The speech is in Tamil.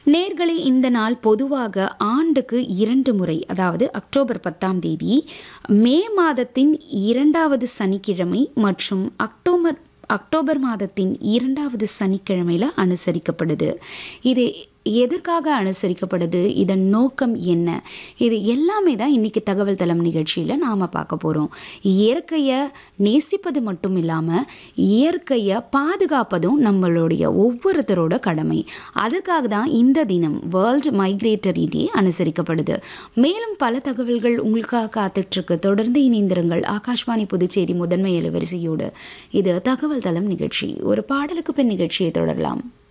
நேர்களே இந்த நாள் பொதுவாக ஆண்டுக்கு இரண்டு முறை அதாவது அக்டோபர் பத்தாம் தேதி மே மாதத்தின் இரண்டாவது சனிக்கிழமை மற்றும் அக்டோபர் அக்டோபர் மாதத்தின் இரண்டாவது சனிக்கிழமையில் அனுசரிக்கப்படுது இது எதற்காக அனுசரிக்கப்படுது இதன் நோக்கம் என்ன இது எல்லாமே தான் இன்றைக்கி தகவல் தளம் நிகழ்ச்சியில் நாம் பார்க்க போகிறோம் இயற்கையை நேசிப்பது மட்டும் இல்லாமல் இயற்கையை பாதுகாப்பதும் நம்மளுடைய ஒவ்வொருத்தரோட கடமை அதற்காக தான் இந்த தினம் வேர்ல்டு மைக்ரேட்டரி டே அனுசரிக்கப்படுது மேலும் பல தகவல்கள் உங்களுக்காக காத்துட்ருக்கு தொடர்ந்து இணைந்திருங்கள் ஆகாஷ்வாணி புதுச்சேரி முதன்மை அலைவரிசையோடு இது தகவல் தளம் நிகழ்ச்சி ஒரு பாடலுக்கு பின் நிகழ்ச்சியை தொடரலாம்